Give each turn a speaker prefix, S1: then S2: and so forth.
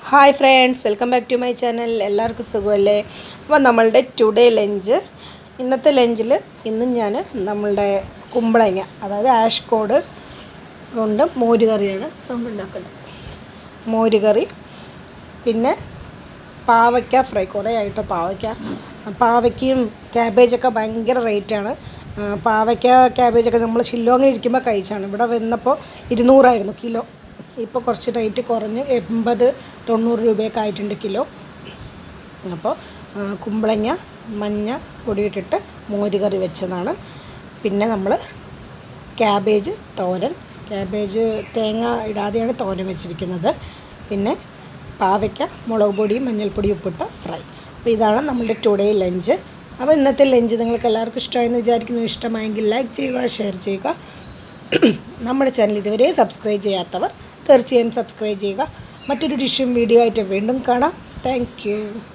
S1: hi friends welcome back to my channel എല്ലാവർക്കും സുഖമല്ലേ അപ്പോൾ നമ്മളുടെ ടുഡേ ലഞ്ച് ഇന്നത്തെ ലഞ്ചിൽ ഇന്നും ഞാൻ നമ്മളുടെ കുമ്പളങ്ങ അതായത് ആഷ് കോഡ് കൊണ്ട് മോര് കറിയാണ് സൗണ്ട് ഉണ്ടാക്കുന്നത് മോര് കറി പിന്നെ പാവയ്ക്ക ഫ്രൈ കുറേ ആയിട്ട് പാവയ്ക്ക പാവയ്ക്കയും ക്യാബേജൊക്കെ ഭയങ്കര റേറ്റാണ് പാവയ്ക്ക ക്യാബേജൊക്കെ നമ്മൾ ഷില്ലോങ്ങിൽ ഇരിക്കുമ്പോൾ കഴിച്ചാണ് ഇവിടെ വന്നപ്പോൾ ഇരുന്നൂറായിരുന്നു കിലോ ഇപ്പോൾ കുറച്ച് റേറ്റ് കുറഞ്ഞ് എൺപത് തൊണ്ണൂറ് രൂപയൊക്കെ ആയിട്ടുണ്ട് കിലോ അപ്പോൾ ആ, കുമ്പളങ്ങ മഞ്ഞ പൊടിയിട്ടിട്ട് മോര് കറി വെച്ചതാണ് പിന്നെ നമ്മൾ ക്യാബേജ് തോരൻ ക്യാബേജ് തേങ്ങ ഇടാതെയാണ് തോരൻ വെച്ചിരിക്കുന്നത് പിന്നെ പാവയ്ക്ക മുളക് പൊടിയും മഞ്ഞൾപ്പൊടിയും ഉപ്പിട്ട ഫ്രൈ അപ്പോൾ ഇതാണ് നമ്മുടെ ടുഡേ ലഞ്ച് അപ്പോൾ ഇന്നത്തെ ലഞ്ച് നിങ്ങൾക്ക് എല്ലാവർക്കും ഇഷ്ടമായെന്ന് വിചാരിക്കുന്നു ഇഷ്ടമായെങ്കിൽ ലൈക്ക് ചെയ്യുക ഷെയർ ചെയ്യുക നമ്മുടെ ചാനൽ ഇതുവരെ സബ്സ്ക്രൈബ് ചെയ്യാത്തവർ തീർച്ചയായും സബ്സ്ക്രൈബ് ചെയ്യുക മറ്റൊരു ഡിഷും വീഡിയോ ആയിട്ട് വീണ്ടും കാണാം താങ്ക്